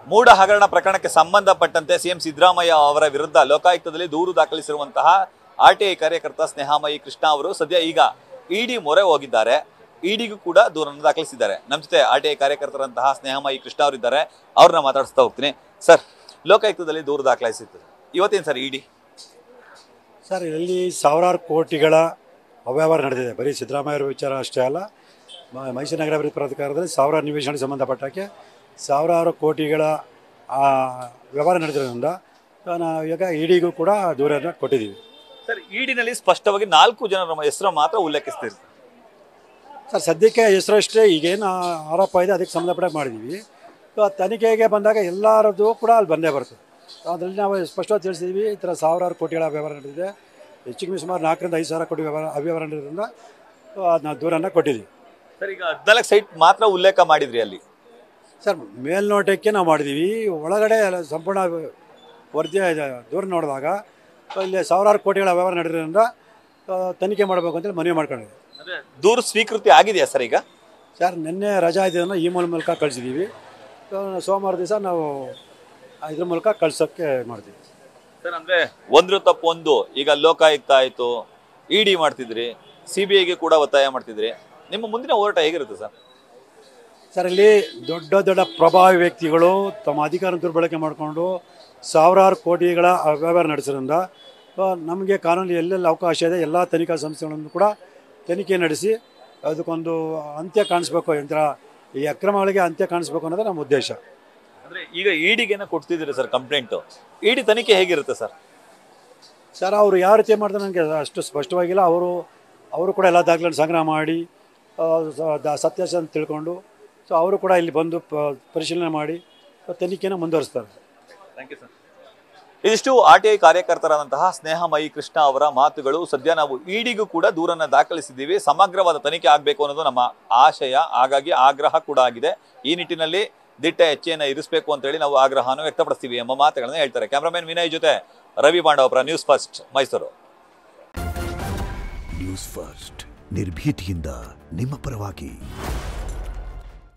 ಮೂಢ ಹಗರಣ ಪ್ರಕರಣಕ್ಕೆ ಸಂಬಂಧಪಟ್ಟಂತೆ ಸಿಎಂ ಸಿದ್ದರಾಮಯ್ಯ ಅವರ ವಿರುದ್ಧ ಲೋಕಾಯುಕ್ತದಲ್ಲಿ ದೂರು ದಾಖಲಿಸಿರುವಂತಹ ಆರ್ಟಿಐ ಕಾರ್ಯಕರ್ತ ಸ್ನೇಹಾಮಯಿ ಕೃಷ್ಣ ಅವರು ಸದ್ಯ ಈಗ ಇಡಿ ಮೊರೆ ಹೋಗಿದ್ದಾರೆ ಇಡಿಗೂ ಕೂಡ ದೂರನ್ನು ದಾಖಲಿಸಿದ್ದಾರೆ ನಮ್ಮ ಜೊತೆ ಆರ್ಟಿಐ ಕಾರ್ಯಕರ್ತರಂತಹ ಸ್ನೇಹಮಯಿ ಕೃಷ್ಣ ಅವರಿದ್ದಾರೆ ಅವ್ರನ್ನ ಮಾತಾಡಿಸ್ತಾ ಹೋಗ್ತೀನಿ ಸರ್ ಲೋಕಾಯುಕ್ತದಲ್ಲಿ ದೂರು ದಾಖಲಿಸಿತ್ತು ಇವತ್ತೇನು ಸರ್ ಇಡಿ ಸರ್ ಇಲ್ಲಿ ಸಾವಿರಾರು ಕೋಟಿಗಳ ಅವ್ಯವಹಾರ ನಡೆದಿದೆ ಬರೀ ಸಿದ್ದರಾಮಯ್ಯ ಅವರ ವಿಚಾರ ಅಷ್ಟೇ ಅಲ್ಲ ಮ- ಮೈಸೂರು ನಗರ ಅಭಿವೃದ್ಧಿ ಪ್ರಾಧಿಕಾರದಲ್ಲಿ ಸಾವಿರಾರು ನಿವೇಶನಕ್ಕೆ ಸಂಬಂಧಪಟ್ಟಕ್ಕೆ ಸಾವಿರಾರು ಕೋಟಿಗಳ ಆ, ವ್ಯವಹಾರ ನಡೆದಿರೋದ್ರಿಂದ ನಾವು ಈಗ ಇಡಿಗೂ ಕೂಡ ದೂರನ್ನು ಕೊಟ್ಟಿದ್ದೀವಿ ಸರ್ ಇಡಿನಲ್ಲಿ ಸ್ಪಷ್ಟವಾಗಿ ನಾಲ್ಕು ಜನರ ಹೆಸರು ಮಾತ್ರ ಉಲ್ಲೇಖಿಸ್ತೀರಿ ಸರ್ ಸದ್ಯಕ್ಕೆ ಹೆಸರಷ್ಟೇ ಈಗೇನು ಆರೋಪ ಇದೆ ಅದಕ್ಕೆ ಸಂಬಂಧಪಟ್ಟ ಮಾಡಿದ್ದೀವಿ ಸೊ ತನಿಖೆಗೆ ಬಂದಾಗ ಎಲ್ಲರದ್ದು ಕೂಡ ಅಲ್ಲಿ ಬಂದೇ ಬರ್ತದೆ ಅದರಲ್ಲಿ ನಾವು ಸ್ಪಷ್ಟವಾಗಿ ತಿಳಿಸಿದ್ವಿ ಈ ಥರ ಸಾವಿರಾರು ಕೋಟಿಗಳ ವ್ಯವಹಾರ ನಡೆದಿದೆ ಹೆಚ್ಚು ಕಮ್ಮಿ ಸುಮಾರು ನಾಲ್ಕರಿಂದ ಐದು ಸಾವಿರ ಕೋಟಿ ವ್ಯವಹಾರ ಅವ್ಯವಹಾರ ನಡೆದ್ರಿಂದ ನಾವು ದೂರನ್ನು ಕೊಟ್ಟಿದ್ದೀವಿ ಸರ್ ಈಗ ಹದಿನಾಲ್ಕು ಸೈಟ್ ಮಾತ್ರ ಉಲ್ಲೇಖ ಮಾಡಿದ್ರಿ ಅಲ್ಲಿ ಸರ್ ಮೇಲ್ನೋಟಕ್ಕೆ ನಾವು ಮಾಡಿದ್ದೀವಿ ಒಳಗಡೆ ಎಲ್ಲ ಸಂಪೂರ್ಣ ವರದಿ ದೂರ ನೋಡಿದಾಗ ಇಲ್ಲಿ ಸಾವಿರಾರು ಕೋಟಿಗಳ ವ್ಯವಹಾರ ನಡೆದ್ರಿಂದ ಆ, ತನಿಖೆ ಮಾಡಬೇಕು ಅಂತೇಳಿ ಮನವಿ ಮಾಡ್ಕೊಂಡಿದ್ದೀವಿ ದೂರು ಸ್ವೀಕೃತಿ ಆಗಿದೆಯಾ ಸರ್ ಈಗ ಸರ್ ನಿನ್ನೆ ರಜಾ ಇದನ್ನು ಇಮೇಲ್ ಮೂಲಕ ಕಳಿಸಿದ್ದೀವಿ ಆ, ಸೋಮವಾರ ದಿವಸ ನಾವು ಇದ್ರ ಮೂಲಕ ಕಳ್ಸೋಕ್ಕೆ ಮಾಡ್ತೀವಿ ಸರ್ ಅಂದ್ರೆ ಒಂದ್ರ ತಪ್ಪು ಒಂದು ಈಗ ಲೋಕಾಯುಕ್ತ ಆಯ್ತು ಇಡಿ ಮಾಡ್ತಿದ್ರಿ ಸಿ ಬಿ ಐಗೆ ಕೂಡ ಒತ್ತಾಯ ಮಾಡ್ತಿದ್ರಿ ನಿಮ್ಮ ಮುಂದಿನ ಹೋರಾಟ ಹೇಗಿರುತ್ತೆ ಸರ್ ಸರ್ ಇಲ್ಲಿ ದೊಡ್ಡ ದೊಡ್ಡ ಪ್ರಭಾವಿ ವ್ಯಕ್ತಿಗಳು ತಮ್ಮ ಅಧಿಕಾರ ದುರ್ಬಳಕೆ ಮಾಡಿಕೊಂಡು ಸಾವಿರಾರು ಕೋಟಿಗಳ ವ್ಯವಹಾರ ನಡೆಸೋದ್ರಿಂದ ಆ, ನಮಗೆ ಕಾನೂನು ಎಲ್ಲೆಲ್ಲಿ ಅವಕಾಶ ಇದೆ ಎಲ್ಲ ತನಿಖಾ ಸಂಸ್ಥೆಗಳನ್ನು ಕೂಡ ತನಿಖೆ ನಡೆಸಿ ಅದಕ್ಕೊಂದು ಅಂತ್ಯ ಕಾಣಿಸ್ಬೇಕು ಒಂಥರ ಈ ಅಕ್ರಮಗಳಿಗೆ ಅಂತ್ಯ ಕಾಣಿಸ್ಬೇಕು ಅನ್ನೋದು ನಮ್ಮ ಉದ್ದೇಶ ಅಂದ್ರೆ ಈಗ ಇಡಿಗೆನ ಕೊಡ್ತಿದ್ದೀರಿ ಸರ್ ಕಂಪ್ಲೇಂಟ್ ಇಡಿ ತನಿಖೆ ಹೇಗಿರುತ್ತೆ ಸರ್ ಸರ್ ಅವರು ಯಾವ ರೀತಿ ಮಾಡ್ತಾರೆ ನನಗೆ ಅಷ್ಟು ಸ್ಪಷ್ಟವಾಗಿಲ್ಲ ಅವರು ಅವರು ಕೂಡ ಎಲ್ಲ ದಾಖಲೆಗಳನ್ನು ಸಂಗ್ರಹ ಮಾಡಿ ಆ, ಸ- ದ- ಸತ್ಯಾಸತ್ಯ ಅಂತ ತಿಳ್ಕೊಂಡು ಸೊ ಅವರು ಕೂಡ ಇಲ್ಲಿ ಬಂದು ಪ- ಪರಿಶೀಲನೆ ಮಾಡಿ ತನಿಖೆನ ಮುಂದುವರಿಸ್ತಾರೆ ಥ್ಯಾಂಕ್ ಯು ಸರ್ ಇದಿಷ್ಟು ಆರ್ ಟಿ ಐ ಕಾರ್ಯಕರ್ತರಾದಂತಹ ಸ್ನೇಹಮಯಿ ಕೃಷ್ಣ ಅವರ ಮಾತುಗಳು ಸದ್ಯ ನಾವು ಇಡಿಗೂ ಕೂಡ ದೂರನ್ನ ದಾಖಲಿಸಿದ್ದೀವಿ ಸಮಗ್ರವಾದ ತನಿಖೆ ಆಗಬೇಕು ಅನ್ನೋದು ನಮ್ಮ ಆಶಯ ಹಾಗಾಗಿ ಆಗ್ರಹ ಕೂಡ ಆಗಿದೆ ಈ ನಿಟ್ಟಿನಲ್ಲಿ ದಿಟ್ಟ ಹೆಜ್ಜೆಯನ್ನು ಇರಿಸಬೇಕು ಅಂತ ಹೇಳಿ ನಾವು ಆಗ್ರಹವನ್ನು ವ್ಯಕ್ತಪಡಿಸ್ತೀವಿ ಎಂಬ ಮಾತುಗಳನ್ನ ಹೇಳ್ತಾರೆ ಕ್ಯಾಮರಾಮನ್ ವಿನಯ್ ಜೊತೆ Ravi Bandavapura news first Mysuru news first ನಿರ್ಭೀತಿಯಿಂದ ನಿಮ್ಮ ಪರವಾಗಿ